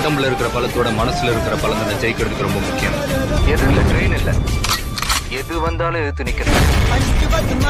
உடம்புல இருக்கிற பலத்தோட மனசுல இருக்கிற பலம் தானே ஜெயிக்கிறதுக்கு ரொம்ப முக்கியம் எதிரில ட்ரெயின் இல்ல எது வந்தாலும் எதிர்த்து நிக்கிறேன்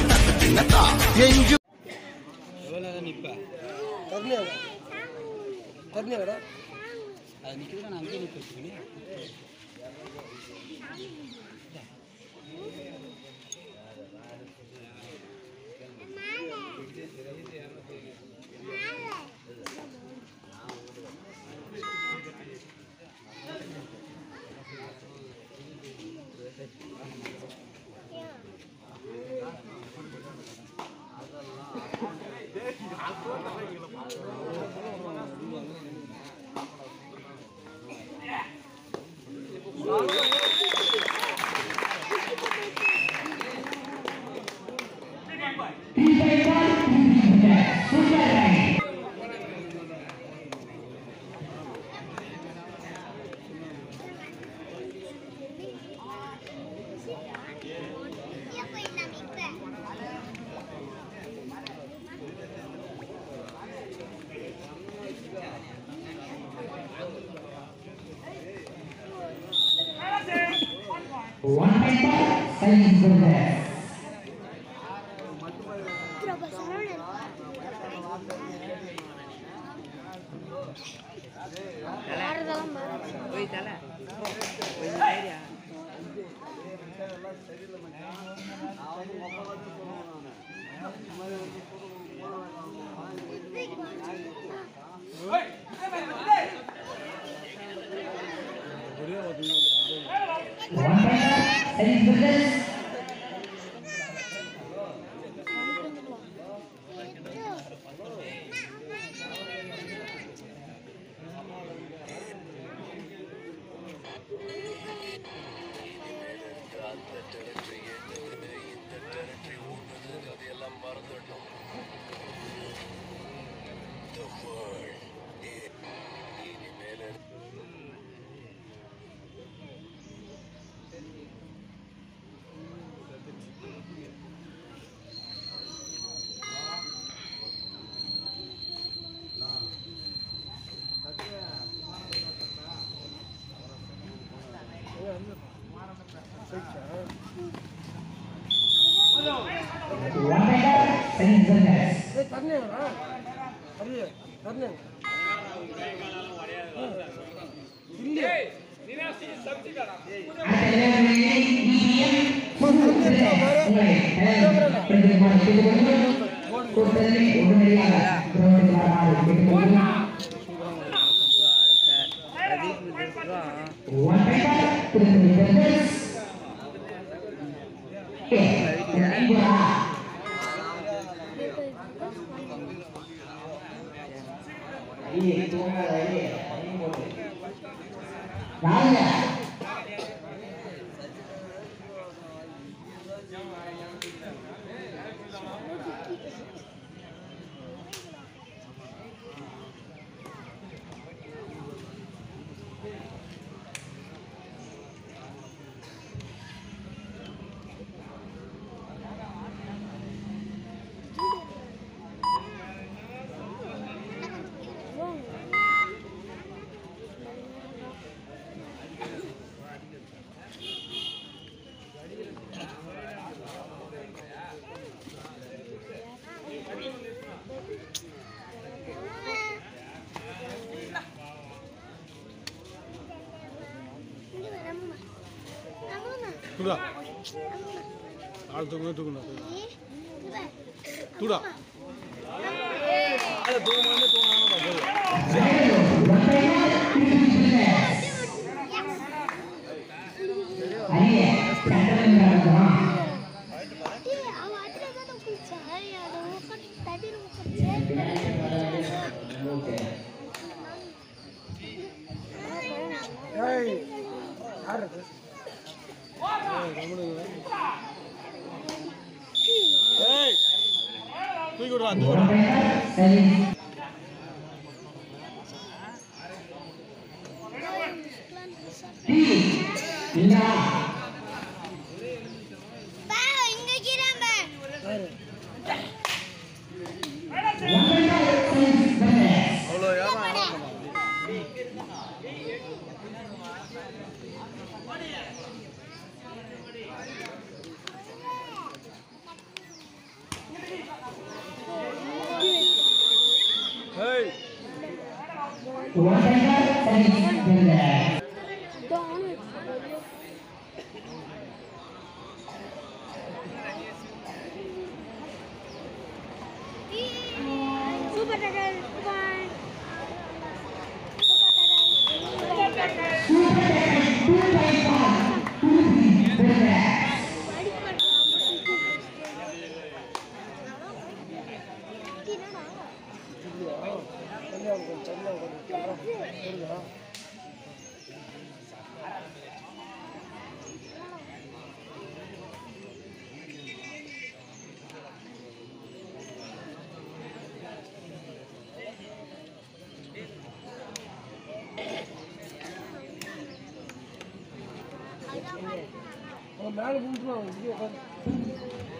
தூடா ஆள் தூங்க தூக்கணும் தூடா ஏய் தூக்கி விடுவா தூக்கி விடுவா இங்க கீழே அவ்வளோ ஏமா ஏய் சூப்பர் டக்கர் பாய் மேலே போட்டுருவாங்க இங்கே உட்காந்து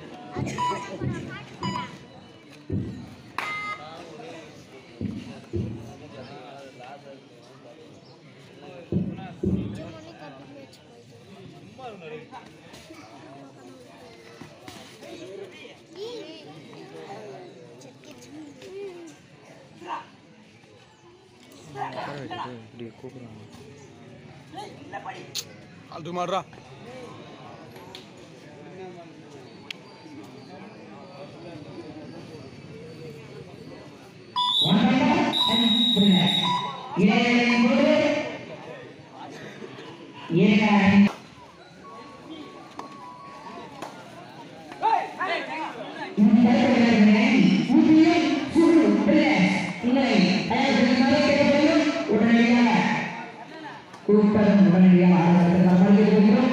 அது மாடுறா கூட்டம் உடனடியாக ஆரம்பத்தில் சமாளிக்கிறோம்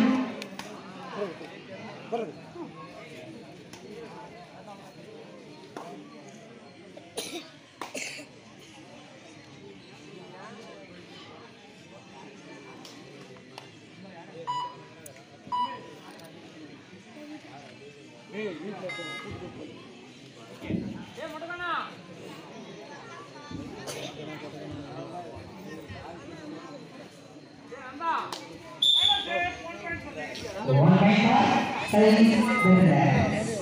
One point for Salim Bernardes.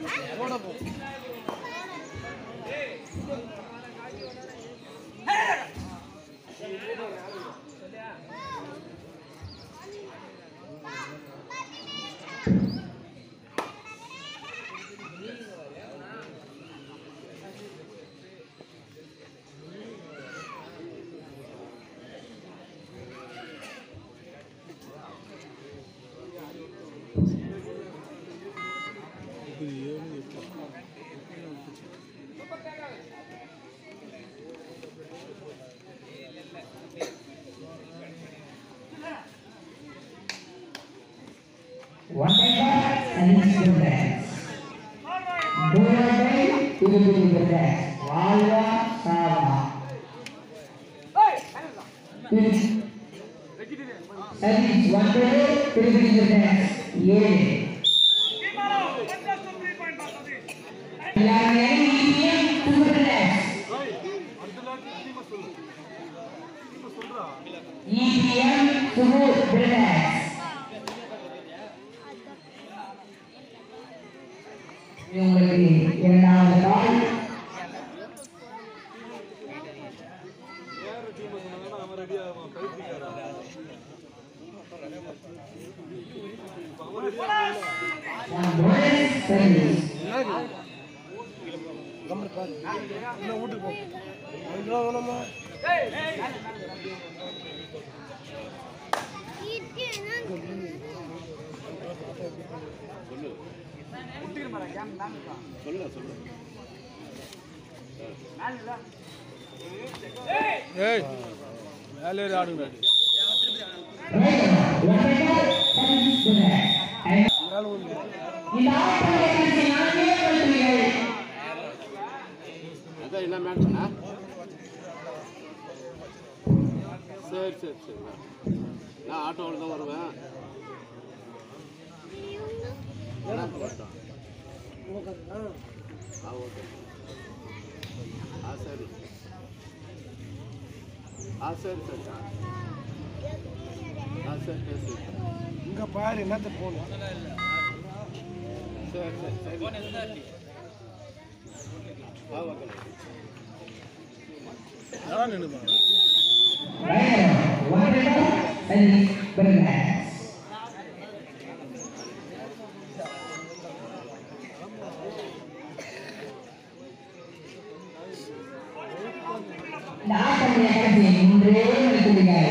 One point for Salim Bernardes. Dua point Tujuh Bernardes. Walwa sama. Salim one point Tujuh Bernardes. Yeay. Yang ini Tujuh Bernardes. EPM Tujuh Bernardes. உங்களுக்கு இரண்டாவது நாள் bonus service. கம்மி பாரு என்ன வீட்டுக்கு போ அங்கே வேணாமா ஏய் மேலே ஏறி ஆடுங்க மேலே வந்து இந்த ஆட்டத்தை நான்கே பல்லுகள் அதான் என்ன மேட்ச்னா சரி சரி சரி நான் ஆட்டோவில் தான் வருவேன் என்ன பண்ணட்டும் ஆ ஓகே ஆ சரி ஆ சரி சரி ஆ ஆ சரி சரி சரி இங்க பாரு என்னத்த போகணும் சரி சரி சரி ஆ ஓகே யாரா நின்னுமா Right, one minute, and relax. இந்த ஆட்டத்தை கடைசி மூன்றே மணித்துளிகள்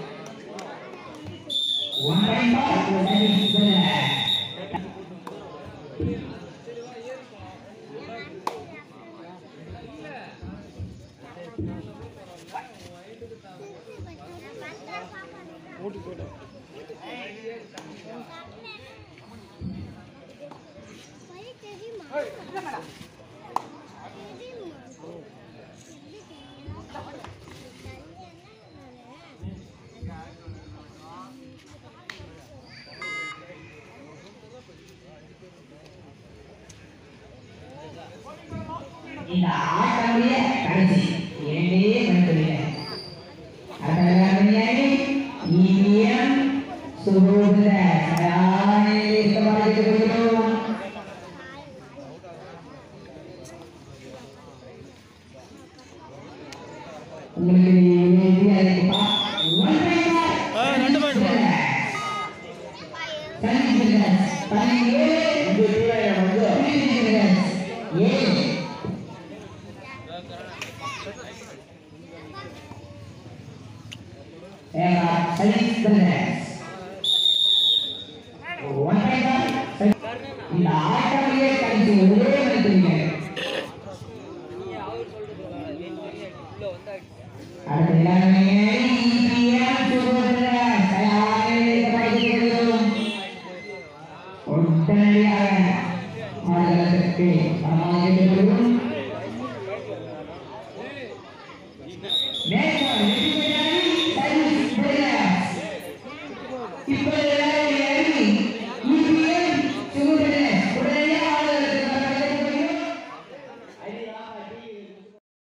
ஒன்றை பார்த்து சரி relax. ஓட்டு போயிட்டேன் இந்த ஆட்டமுடைய கடைசி இரண்டே மணித்துளிகள் அடங்கமையானி ஈயம் சுபோதர சயானே சமாளிக்கிறோம் உங்களுக்கு வேண்டிய அழைப்பா ஒன்றை ரெண்டு பாயிண்ட் ஏழு ஏகா சயின்ஸ் பிசினஸ் ஒன்றை இந்த ஆட்டமையே கழிச்சு ஒரே மணித்துறீங்க அடுத்த இளமையே ஈபிஎம் சுபோதர சயானே சமாளிக்கிறோம் உடனடியாக மாநிலத்திற்கு பணமாக